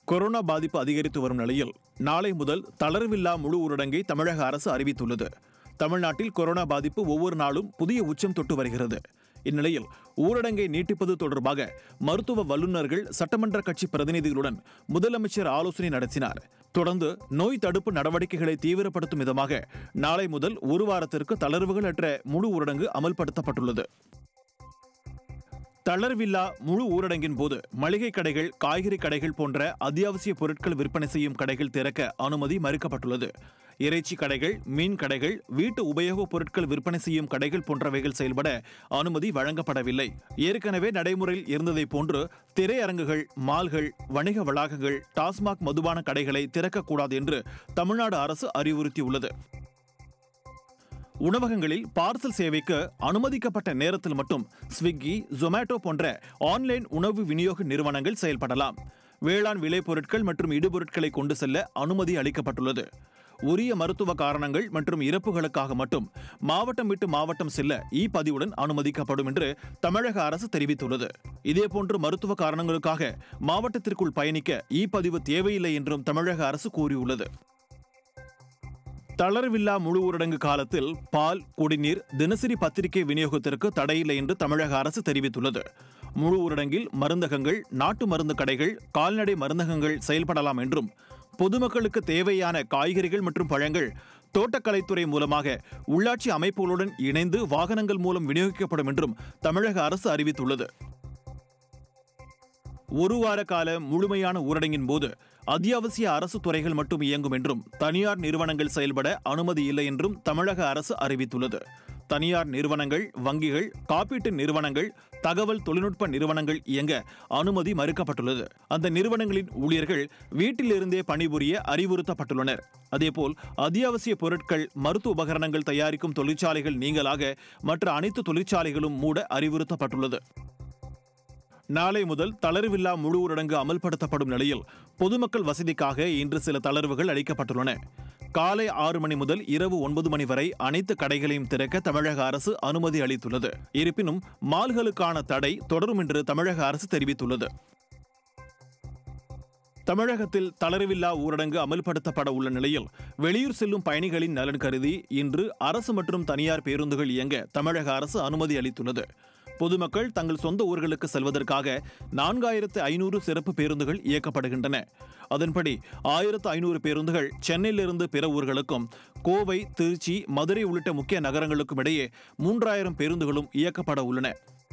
corona பாதிப்பு அதிகரித்து வரும் நிலையில் நாளை முதல் தளர்வில்லா முழு ஊரடங்கை தமிழக அரசு அறிவித்துள்ளது தமிழ்நாட்டில் கொரோனா பாதிப்பு ஒவ்வொரு நாளும் புதிய உச்சம் தொட்டு வருகிறது இந்நிலையில் ஊரடங்கை நீட்டிப்பது தொடர்பாக மருத்துவ வல்லுநர்கள் சட்டமன்ற கட்சி பிரதிநிதிகளுடன் முதலமைச்சர் ஆலோசனை நடத்தினார் தொடர்ந்து நோய் தடுப்பு நடவடிக்கைகளை தீவிரப்படுத்தும் விதமாக நாளை முதல் ஒரு வாரத்திற்கு தளர்வுகள் அற்ற முழு ஊரடங்கு அமல்படுத்தப்பட்டுள்ளது தளர்வில்லா முழு ஊரடங்கின் போது மளிகை கடைகள் காய்கறி கடைகள் போன்ற அத்தியாவசிய பொருட்கள் விற்பனை செய்யும் கடைகள் திறக்க அனுமதி மறுக்கப்பட்டுள்ளது இறைச்சி கடைகள் மீன் கடைகள் வீட்டு உபயோகப் பொருட்கள் விற்பனை செய்யும் கடைகள் போன்றவைகள் செயல்பட அனுமதி வழங்கப்படவில்லை ஏற்கனவே நடைமுறையில் இருந்ததைப் போன்று திரையரங்குகள் மால்கள் வணிக வளாகங்கள் டாஸ்மாக் மதுபான கடைகளை திறக்கக்கூடாது என்று தமிழ்நாடு அரசு அறிவுறுத்தியுள்ளது உணவகங்களில் பார்சல் சேவைக்கு அனுமதிக்கப்பட்ட நேரத்தில் மட்டும் ஸ்விக்கி ஜொமேட்டோ போன்ற ஆன்லைன் உணவு விநியோக நிறுவனங்கள் செயல்படலாம் வேளாண் விளைபொருட்கள் மற்றும் இடுபொருட்களை கொண்டு செல்ல அனுமதி அளிக்கப்பட்டுள்ளது உரிய மருத்துவ காரணங்கள் மற்றும் இறப்புகளுக்காக மட்டும் மாவட்டம் விட்டு மாவட்டம் செல்ல இ பதிவுடன் அனுமதிக்கப்படும் என்று தமிழக அரசு தெரிவித்துள்ளது இதேபோன்று மருத்துவ காரணங்களுக்காக மாவட்டத்திற்குள் பயணிக்க இ பதிவு தேவையில்லை என்றும் தமிழக அரசு கூறியுள்ளது தளர்வில்லா முழு ஊரடங்கு காலத்தில் பால் குடிநீர் தினசரி பத்திரிகை விநியோகத்திற்கு தடையில்லை என்று தமிழக அரசு தெரிவித்துள்ளது முழு ஊரடங்கில் மருந்தகங்கள் நாட்டு மருந்து கடைகள் கால்நடை மருந்தகங்கள் செயல்படலாம் என்றும் பொதுமக்களுக்கு தேவையான காய்கறிகள் மற்றும் பழங்கள் தோட்டக்கலைத்துறை மூலமாக உள்ளாட்சி அமைப்புகளுடன் இணைந்து வாகனங்கள் மூலம் விநியோகிக்கப்படும் என்றும் தமிழக அரசு அறிவித்துள்ளது ஒரு வார கால முழுமையான ஊரடங்கின் போது அத்தியாவசிய அரசு துறைகள் மட்டும் இயங்கும் என்றும் தனியார் நிறுவனங்கள் செயல்பட அனுமதி இல்லை என்றும் தமிழக அரசு அறிவித்துள்ளது தனியார் நிறுவனங்கள் வங்கிகள் காப்பீட்டு நிறுவனங்கள் தகவல் தொழில்நுட்ப நிறுவனங்கள் இயங்க அனுமதி மறுக்கப்பட்டுள்ளது அந்த நிறுவனங்களின் ஊழியர்கள் வீட்டிலிருந்தே பணிபுரிய அறிவுறுத்தப்பட்டுள்ளனர் அதேபோல் அத்தியாவசிய பொருட்கள் மருத்துவ உபகரணங்கள் தயாரிக்கும் தொழிற்சாலைகள் நீங்களாக மற்ற அனைத்து தொழிற்சாலைகளும் மூட அறிவுறுத்தப்பட்டுள்ளது நாளை முதல் தளர்வில்லா முழு ஊரடங்கு அமல்படுத்தப்படும் நிலையில் பொதுமக்கள் வசதிக்காக இன்று சில தளர்வுகள் அளிக்கப்பட்டுள்ளன காலை ஆறு மணி முதல் இரவு ஒன்பது மணி வரை அனைத்து கடைகளையும் திறக்க தமிழக அரசு அனுமதி அளித்துள்ளது இருப்பினும் மால்களுக்கான தடை தொடரும் என்று தமிழக அரசு தெரிவித்துள்ளது தமிழகத்தில் தளர்வில்லா ஊரடங்கு அமல்படுத்தப்பட உள்ள நிலையில் வெளியூர் செல்லும் பயணிகளின் நலன் கருதி இன்று அரசு மற்றும் தனியார் பேருந்துகள் இயங்க தமிழக அரசு அனுமதி அளித்துள்ளது பொதுமக்கள் தங்கள் சொந்த ஊர்களுக்கு செல்வதற்காக நான்காயிரத்து ஐநூறு சிறப்பு பேருந்துகள் இயக்கப்படுகின்றன அதன்படி ஆயிரத்து ஐநூறு பேருந்துகள் சென்னையிலிருந்து பிற ஊர்களுக்கும் கோவை திருச்சி மதுரை உள்ளிட்ட முக்கிய நகரங்களுக்கும் இடையே மூன்றாயிரம் பேருந்துகளும் இயக்கப்பட உள்ளன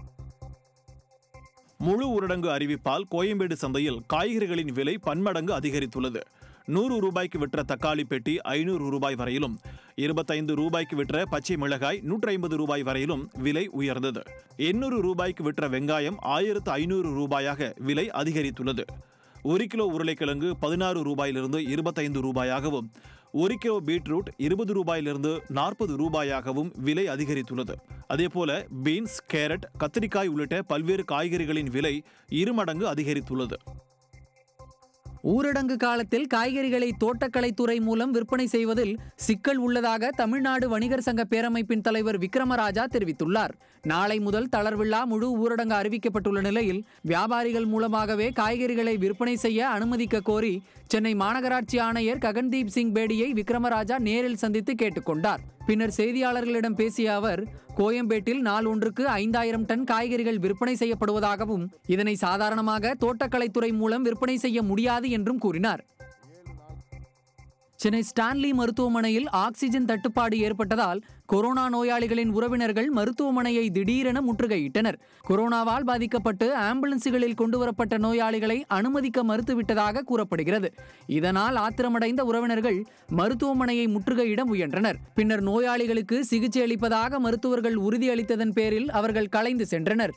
முழு ஊரடங்கு அறிவிப்பால் கோயம்பேடு சந்தையில் காய்கறிகளின் விலை பன்மடங்கு அதிகரித்துள்ளது நூறு ரூபாய்க்கு விற்ற தக்காளி பெட்டி ஐநூறு ரூபாய் வரையிலும் இருபத்தைந்து ரூபாய்க்கு விற்ற பச்சை மிளகாய் நூற்றி ஐம்பது ரூபாய் வரையிலும் விலை உயர்ந்தது எண்ணூறு ரூபாய்க்கு விற்ற வெங்காயம் ஆயிரத்து ஐநூறு ரூபாயாக விலை அதிகரித்துள்ளது ஒரு கிலோ உருளைக்கிழங்கு பதினாறு ரூபாயிலிருந்து இருபத்தைந்து ரூபாயாகவும் ஒரு கிலோ பீட்ரூட் இருபது ரூபாயிலிருந்து நாற்பது ரூபாயாகவும் விலை அதிகரித்துள்ளது அதேபோல பீன்ஸ் கேரட் கத்திரிக்காய் உள்ளிட்ட பல்வேறு காய்கறிகளின் விலை இருமடங்கு அதிகரித்துள்ளது ஊரடங்கு காலத்தில் காய்கறிகளை தோட்டக்கலைத்துறை மூலம் விற்பனை செய்வதில் சிக்கல் உள்ளதாக தமிழ்நாடு வணிகர் சங்க பேரமைப்பின் தலைவர் விக்ரமராஜா தெரிவித்துள்ளார் நாளை முதல் தளர்வில்லா முழு ஊரடங்கு அறிவிக்கப்பட்டுள்ள நிலையில் வியாபாரிகள் மூலமாகவே காய்கறிகளை விற்பனை செய்ய அனுமதிக்க கோரி சென்னை மாநகராட்சி ஆணையர் ககன்தீப் சிங் பேடியை விக்ரமராஜா நேரில் சந்தித்து கேட்டுக்கொண்டார் பின்னர் செய்தியாளர்களிடம் பேசிய அவர் கோயம்பேட்டில் நாள் ஒன்றுக்கு ஐந்தாயிரம் டன் காய்கறிகள் விற்பனை செய்யப்படுவதாகவும் இதனை சாதாரணமாக தோட்டக்கலைத்துறை மூலம் விற்பனை செய்ய முடியாது என்றும் கூறினார் சென்னை ஸ்டான்லி மருத்துவமனையில் ஆக்சிஜன் தட்டுப்பாடு ஏற்பட்டதால் கொரோனா நோயாளிகளின் உறவினர்கள் மருத்துவமனையை திடீரென முற்றுகையிட்டனர் கொரோனாவால் பாதிக்கப்பட்டு ஆம்புலன்ஸுகளில் கொண்டுவரப்பட்ட நோயாளிகளை அனுமதிக்க மறுத்துவிட்டதாக கூறப்படுகிறது இதனால் ஆத்திரமடைந்த உறவினர்கள் மருத்துவமனையை முற்றுகையிட முயன்றனர் பின்னர் நோயாளிகளுக்கு சிகிச்சை அளிப்பதாக மருத்துவர்கள் உறுதியளித்ததன் பேரில் அவர்கள் கலைந்து சென்றனர்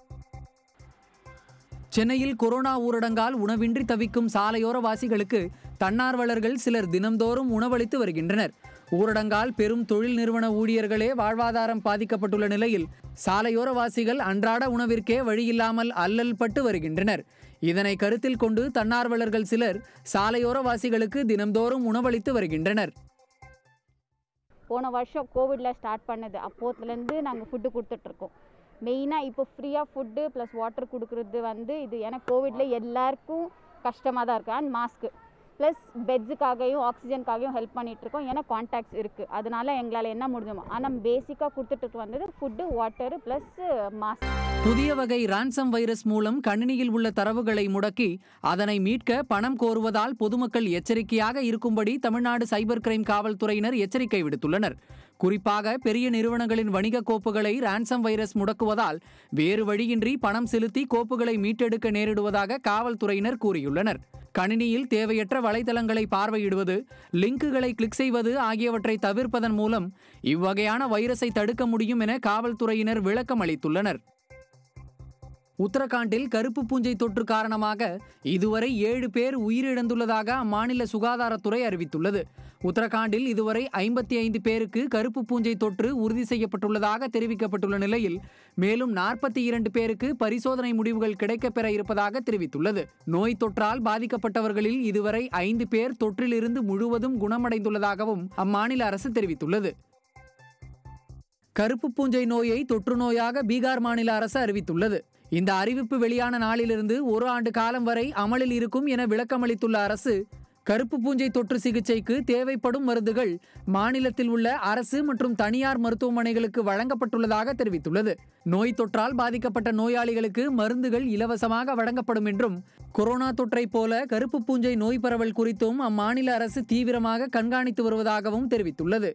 சென்னையில் கொரோனா ஊரடங்கால் உணவின்றி தவிக்கும் சாலையோர வாசிகளுக்கு தன்னார்வலர்கள் சிலர் தினம்தோறும் உணவளித்து வருகின்றனர் ஊரடங்கால் பெரும் தொழில் நிறுவன ஊழியர்களே வாழ்வாதாரம் பாதிக்கப்பட்டுள்ள நிலையில் சாலையோர வாசிகள் அன்றாட உணவிற்கே வழியில்லாமல் அல்லல் பட்டு வருகின்றனர் இதனை கருத்தில் கொண்டு தன்னார்வலர்கள் சிலர் சாலையோர வாசிகளுக்கு தினம்தோறும் உணவளித்து வருகின்றனர் போன வருஷம் கோவிடில் ஸ்டார்ட் பண்ணது அப்போத்துலேருந்து நாங்கள் ஃபுட்டு கொடுத்துட்ருக்கோம் மெயினாக இப்போ ஃப்ரீயாக ஃபுட்டு ப்ளஸ் வாட்டர் கொடுக்குறது வந்து இது ஏன்னா கோவிடில் எல்லாருக்கும் கஷ்டமாக தான் இருக்குது அண்ட் மாஸ்க்கு ப்ளஸ் பெட்ஸுக்காகவும் ஆக்சிஜனுக்காகவும் ஹெல்ப் பண்ணிகிட்ருக்கோம் ஏன்னா கான்டாக்ட்ஸ் இருக்குது அதனால எங்களால் என்ன முடிஞ்சுமோ ஆனால் பேசிக்காக கொடுத்துட்டு வந்தது ஃபுட்டு வாட்டரு ப்ளஸ் மாஸ்க் புதிய வகை ரான்சம் வைரஸ் மூலம் கணினியில் உள்ள தரவுகளை முடக்கி அதனை மீட்க பணம் கோருவதால் பொதுமக்கள் எச்சரிக்கையாக இருக்கும்படி தமிழ்நாடு சைபர் கிரைம் காவல்துறையினர் எச்சரிக்கை விடுத்துள்ளனர் குறிப்பாக பெரிய நிறுவனங்களின் வணிக கோப்புகளை ரான்சம் வைரஸ் முடக்குவதால் வேறு வழியின்றி பணம் செலுத்தி கோப்புகளை மீட்டெடுக்க நேரிடுவதாக காவல்துறையினர் கூறியுள்ளனர் கணினியில் தேவையற்ற வலைதளங்களை பார்வையிடுவது லிங்குகளை கிளிக் செய்வது ஆகியவற்றை தவிர்ப்பதன் மூலம் இவ்வகையான வைரஸை தடுக்க முடியும் என காவல்துறையினர் விளக்கம் அளித்துள்ளனர் உத்தரகாண்டில் கருப்பு பூஞ்சை தொற்று காரணமாக இதுவரை ஏழு பேர் உயிரிழந்துள்ளதாக அம்மாநில சுகாதாரத்துறை அறிவித்துள்ளது உத்தரகாண்டில் இதுவரை ஐம்பத்தி ஐந்து பேருக்கு கருப்பு பூஞ்சை தொற்று உறுதி செய்யப்பட்டுள்ளதாக தெரிவிக்கப்பட்டுள்ள நிலையில் மேலும் நாற்பத்தி இரண்டு பேருக்கு பரிசோதனை முடிவுகள் கிடைக்கப்பெற இருப்பதாக தெரிவித்துள்ளது நோய் தொற்றால் பாதிக்கப்பட்டவர்களில் இதுவரை ஐந்து பேர் தொற்றிலிருந்து முழுவதும் குணமடைந்துள்ளதாகவும் அம்மாநில அரசு தெரிவித்துள்ளது கருப்பு பூஞ்சை நோயை தொற்று நோயாக பீகார் மாநில அரசு அறிவித்துள்ளது இந்த அறிவிப்பு வெளியான நாளிலிருந்து ஒரு ஆண்டு காலம் வரை அமலில் இருக்கும் என விளக்கமளித்துள்ள அரசு கருப்பு பூஞ்சை தொற்று சிகிச்சைக்கு தேவைப்படும் மருந்துகள் மாநிலத்தில் உள்ள அரசு மற்றும் தனியார் மருத்துவமனைகளுக்கு வழங்கப்பட்டுள்ளதாக தெரிவித்துள்ளது நோய் தொற்றால் பாதிக்கப்பட்ட நோயாளிகளுக்கு மருந்துகள் இலவசமாக வழங்கப்படும் என்றும் கொரோனா தொற்றை போல கருப்பு பூஞ்சை நோய் பரவல் குறித்தும் அம்மாநில அரசு தீவிரமாக கண்காணித்து வருவதாகவும் தெரிவித்துள்ளது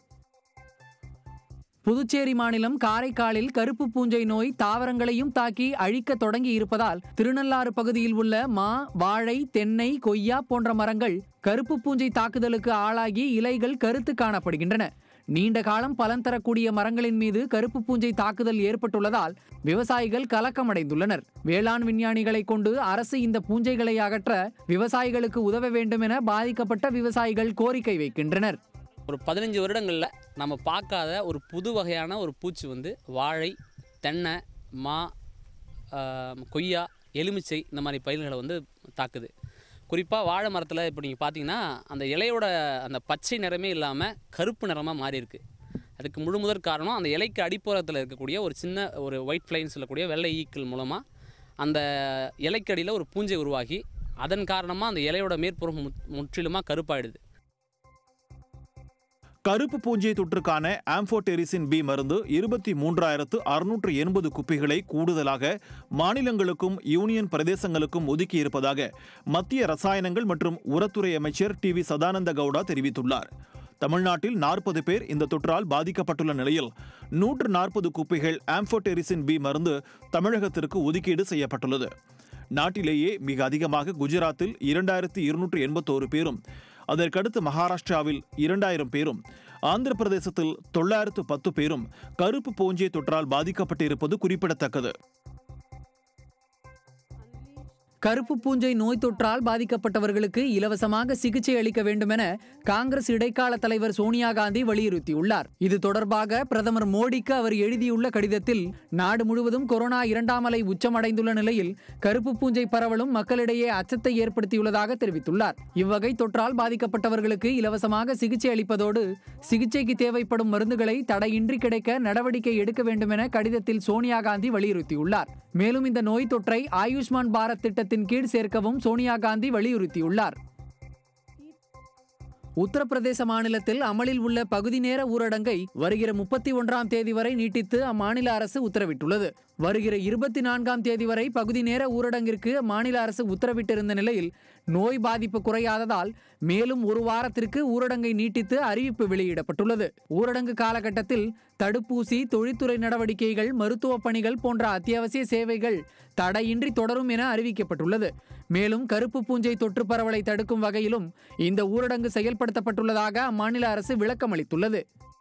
புதுச்சேரி மாநிலம் காரைக்காலில் கருப்பு பூஞ்சை நோய் தாவரங்களையும் தாக்கி அழிக்க தொடங்கி இருப்பதால் திருநள்ளாறு பகுதியில் உள்ள மா வாழை தென்னை கொய்யா போன்ற மரங்கள் கருப்பு பூஞ்சை தாக்குதலுக்கு ஆளாகி இலைகள் கருத்து காணப்படுகின்றன நீண்ட காலம் பலன் தரக்கூடிய மரங்களின் மீது கருப்பு பூஞ்சை தாக்குதல் ஏற்பட்டுள்ளதால் விவசாயிகள் கலக்கமடைந்துள்ளனர் வேளாண் விஞ்ஞானிகளை கொண்டு அரசு இந்த பூஞ்சைகளை அகற்ற விவசாயிகளுக்கு உதவ வேண்டும் என பாதிக்கப்பட்ட விவசாயிகள் கோரிக்கை வைக்கின்றனர் ஒரு பதினஞ்சு வருடங்களில் நம்ம பார்க்காத ஒரு புது வகையான ஒரு பூச்சி வந்து வாழை தென்னை மா ஆஹ், கொய்யா எலுமிச்சை இந்த மாதிரி பயிர்களை வந்து தாக்குது குறிப்பாக வாழை மரத்தில் இப்போ நீங்கள் பார்த்தீங்கன்னா அந்த இலையோட அந்த பச்சை நிறமே இல்லாமல் கருப்பு நிறமாக மாறி இருக்கு அதுக்கு முழு முதற் காரணம் அந்த இலைக்கு அடிப்புறத்தில் இருக்கக்கூடிய ஒரு சின்ன ஒரு ஒயிட் ஃப்ளைன்னு சொல்லக்கூடிய வெள்ளை ஈக்கள் மூலமாக அந்த இலைக்கடியில் ஒரு பூஞ்சை உருவாகி அதன் காரணமாக அந்த இலையோட மேற்புறம் முத்- முற்றிலுமாக கருப்பாயிடுது கருப்பு பூஞ்சை தொற்றுக்கான ஆம்போடெரிசின் பி மருந்து இருபத்தி மூன்றாயிரத்து அறுநூற்று எண்பது குப்பிகளை கூடுதலாக மாநிலங்களுக்கும் யூனியன் பிரதேசங்களுக்கும் ஒதுக்கி இருப்பதாக மத்திய ரசாயனங்கள் மற்றும் உரத்துறை அமைச்சர் டி வி சதானந்த கவுடா தெரிவித்துள்ளார் தமிழ்நாட்டில் நாற்பது பேர் இந்த தொற்றால் பாதிக்கப்பட்டுள்ள நிலையில் நூற்று நாற்பது குப்பிகள் ஆம்போடெரிசின் பி மருந்து தமிழகத்திற்கு ஒதுக்கீடு செய்யப்பட்டுள்ளது நாட்டிலேயே மிக அதிகமாக குஜராத்தில் இரண்டாயிரத்தி இருநூற்று எண்பத்தோரு பேரும் அதற்கடுத்து மகாராஷ்டிராவில் இரண்டாயிரம் பேரும் ஆந்திர பிரதேசத்தில் தொள்ளாயிரத்து பத்து பேரும் கருப்பு பூஞ்சை தொற்றால் பாதிக்கப்பட்டிருப்பது குறிப்பிடத்தக்கது கருப்பு பூஞ்சை நோய் தொற்றால் பாதிக்கப்பட்டவர்களுக்கு இலவசமாக சிகிச்சை அளிக்க வேண்டுமென காங்கிரஸ் இடைக்கால தலைவர் சோனியா காந்தி வலியுறுத்தியுள்ளார் இது தொடர்பாக பிரதமர் மோடிக்கு அவர் எழுதியுள்ள கடிதத்தில் நாடு முழுவதும் கொரோனா இரண்டாம் அலை உச்சமடைந்துள்ள நிலையில் கருப்பு பூஞ்சை பரவலும் மக்களிடையே அச்சத்தை ஏற்படுத்தியுள்ளதாக தெரிவித்துள்ளார் இவ்வகை தொற்றால் பாதிக்கப்பட்டவர்களுக்கு இலவசமாக சிகிச்சை அளிப்பதோடு சிகிச்சைக்கு தேவைப்படும் மருந்துகளை தடையின்றி கிடைக்க நடவடிக்கை எடுக்க வேண்டுமென கடிதத்தில் சோனியா காந்தி வலியுறுத்தியுள்ளார் மேலும் இந்த நோய் தொற்றை ஆயுஷ்மான் பாரத் திட்டத்தின் கீழ் சேர்க்கவும் சோனியா காந்தி வலியுறுத்தியுள்ளார் உத்தரப்பிரதேச மாநிலத்தில் அமலில் உள்ள பகுதி நேர ஊரடங்கை வருகிற முப்பத்தி ஒன்றாம் தேதி வரை நீட்டித்து அம்மாநில அரசு உத்தரவிட்டுள்ளது வருகிற இருபத்தி நான்காம் தேதி வரை பகுதி நேர ஊரடங்கிற்கு அம்மாநில அரசு உத்தரவிட்டிருந்த நிலையில் நோய் பாதிப்பு குறையாததால் மேலும் ஒரு வாரத்திற்கு ஊரடங்கை நீட்டித்து அறிவிப்பு வெளியிடப்பட்டுள்ளது ஊரடங்கு காலகட்டத்தில் தடுப்பூசி தொழில்துறை நடவடிக்கைகள் மருத்துவ பணிகள் போன்ற அத்தியாவசிய சேவைகள் தடையின்றி தொடரும் என அறிவிக்கப்பட்டுள்ளது மேலும் கருப்பு பூஞ்சை தொற்று பரவலை தடுக்கும் வகையிலும் இந்த ஊரடங்கு செயல்படுத்தப்பட்டுள்ளதாக அம்மாநில அரசு விளக்கம் அளித்துள்ளது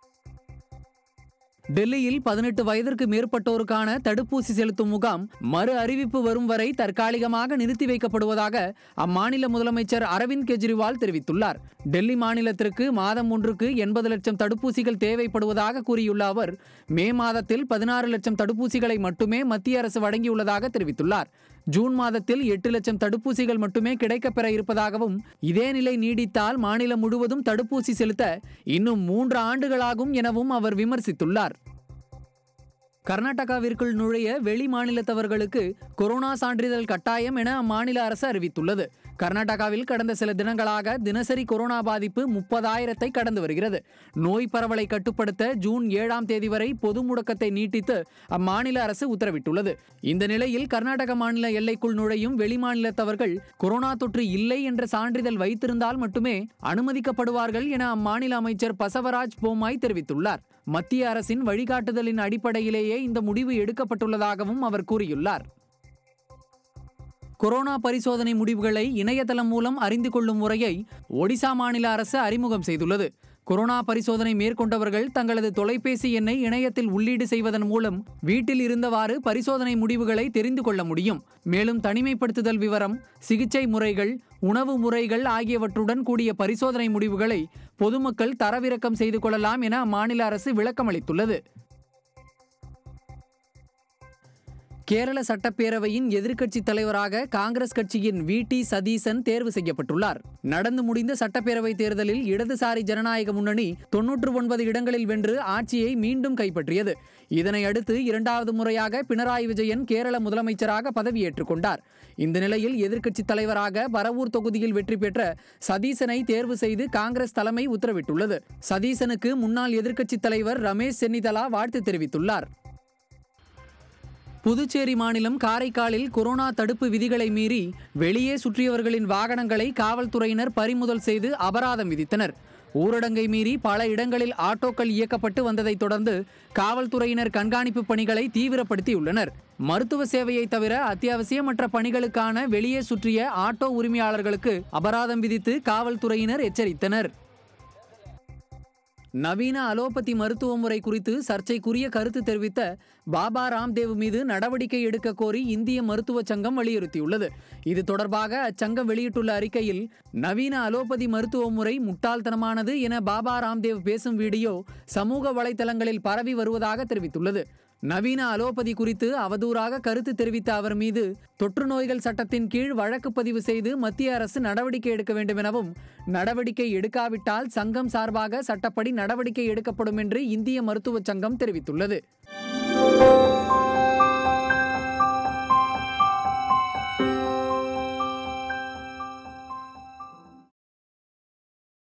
டெல்லியில் பதினெட்டு வயதிற்கு மேற்பட்டோருக்கான தடுப்பூசி செலுத்தும் முகாம் மறு அறிவிப்பு வரும் வரை தற்காலிகமாக நிறுத்தி வைக்கப்படுவதாக அம்மாநில முதலமைச்சர் அரவிந்த் கெஜ்ரிவால் தெரிவித்துள்ளார் டெல்லி மாநிலத்திற்கு மாதம் ஒன்றுக்கு எண்பது லட்சம் தடுப்பூசிகள் தேவைப்படுவதாக கூறியுள்ள அவர் மே மாதத்தில் பதினாறு லட்சம் தடுப்பூசிகளை மட்டுமே மத்திய அரசு வழங்கியுள்ளதாக தெரிவித்துள்ளார் ஜூன் மாதத்தில் எட்டு லட்சம் தடுப்பூசிகள் மட்டுமே கிடைக்கப்பெற இருப்பதாகவும் இதே நிலை நீடித்தால் மாநிலம் முழுவதும் தடுப்பூசி செலுத்த இன்னும் மூன்று ஆண்டுகளாகும் எனவும் அவர் விமர்சித்துள்ளார் கர்நாடகாவிற்குள் நுழைய வெளி மாநிலத்தவர்களுக்கு கொரோனா சான்றிதழ் கட்டாயம் என அம்மாநில அரசு அறிவித்துள்ளது கர்நாடகாவில் கடந்த சில தினங்களாக தினசரி கொரோனா பாதிப்பு முப்பதாயிரத்தை கடந்து வருகிறது நோய் பரவலை கட்டுப்படுத்த ஜூன் ஏழாம் தேதி வரை பொது முடக்கத்தை நீட்டித்து அம்மாநில அரசு உத்தரவிட்டுள்ளது இந்த நிலையில் கர்நாடக மாநில எல்லைக்குள் நுழையும் வெளிமாநிலத்தவர்கள் கொரோனா தொற்று இல்லை என்ற சான்றிதழ் வைத்திருந்தால் மட்டுமே அனுமதிக்கப்படுவார்கள் என அம்மாநில அமைச்சர் பசவராஜ் பொம்மாய் தெரிவித்துள்ளார் மத்திய அரசின் வழிகாட்டுதலின் அடிப்படையிலேயே இந்த முடிவு எடுக்கப்பட்டுள்ளதாகவும் அவர் கூறியுள்ளார் கொரோனா பரிசோதனை முடிவுகளை இணையதளம் மூலம் அறிந்து கொள்ளும் முறையை ஒடிசா மாநில அரசு அறிமுகம் செய்துள்ளது கொரோனா பரிசோதனை மேற்கொண்டவர்கள் தங்களது தொலைபேசி எண்ணை இணையத்தில் உள்ளீடு செய்வதன் மூலம் வீட்டில் இருந்தவாறு பரிசோதனை முடிவுகளை தெரிந்து கொள்ள முடியும் மேலும் தனிமைப்படுத்துதல் விவரம் சிகிச்சை முறைகள் உணவு முறைகள் ஆகியவற்றுடன் கூடிய பரிசோதனை முடிவுகளை பொதுமக்கள் தரவிறக்கம் செய்து கொள்ளலாம் என அம்மாநில அரசு விளக்கமளித்துள்ளது கேரள சட்டப்பேரவையின் எதிர்க்கட்சி தலைவராக காங்கிரஸ் கட்சியின் வி டி சதீசன் தேர்வு செய்யப்பட்டுள்ளார் நடந்து முடிந்த சட்டப்பேரவை தேர்தலில் இடதுசாரி ஜனநாயக முன்னணி தொன்னூற்று ஒன்பது இடங்களில் வென்று ஆட்சியை மீண்டும் கைப்பற்றியது இதனை அடுத்து இரண்டாவது முறையாக பினராயி விஜயன் கேரள முதலமைச்சராக பதவியேற்றுக் கொண்டார் இந்த நிலையில் எதிர்க்கட்சித் தலைவராக பரவூர் தொகுதியில் வெற்றி பெற்ற சதீசனை தேர்வு செய்து காங்கிரஸ் தலைமை உத்தரவிட்டுள்ளது சதீசனுக்கு முன்னாள் எதிர்க்கட்சித் தலைவர் ரமேஷ் சென்னிதலா வாழ்த்து தெரிவித்துள்ளார் புதுச்சேரி மாநிலம் காரைக்காலில் கொரோனா தடுப்பு விதிகளை மீறி வெளியே சுற்றியவர்களின் வாகனங்களை காவல்துறையினர் பறிமுதல் செய்து அபராதம் விதித்தனர் ஊரடங்கை மீறி பல இடங்களில் ஆட்டோக்கள் இயக்கப்பட்டு வந்ததைத் தொடர்ந்து காவல்துறையினர் கண்காணிப்பு பணிகளை தீவிரப்படுத்தியுள்ளனர் மருத்துவ சேவையை தவிர அத்தியாவசியமற்ற பணிகளுக்கான வெளியே சுற்றிய ஆட்டோ உரிமையாளர்களுக்கு அபராதம் விதித்து காவல்துறையினர் எச்சரித்தனர் நவீன அலோபதி மருத்துவ முறை குறித்து சர்ச்சைக்குரிய கருத்து தெரிவித்த பாபா ராம்தேவ் மீது நடவடிக்கை எடுக்க கோரி இந்திய மருத்துவ சங்கம் வலியுறுத்தியுள்ளது இது தொடர்பாக அச்சங்கம் வெளியிட்டுள்ள அறிக்கையில் நவீன அலோபதி மருத்துவ முறை முட்டாள்தனமானது என பாபா ராம்தேவ் பேசும் வீடியோ சமூக வலைதளங்களில் பரவி வருவதாக தெரிவித்துள்ளது நவீன அலோபதி குறித்து அவதூறாக கருத்து தெரிவித்த அவர் மீது தொற்று நோய்கள் சட்டத்தின் கீழ் வழக்கு பதிவு செய்து மத்திய அரசு நடவடிக்கை எடுக்க வேண்டும் எனவும் நடவடிக்கை எடுக்காவிட்டால் சங்கம் சார்பாக சட்டப்படி நடவடிக்கை எடுக்கப்படும் என்று இந்திய மருத்துவ சங்கம் தெரிவித்துள்ளது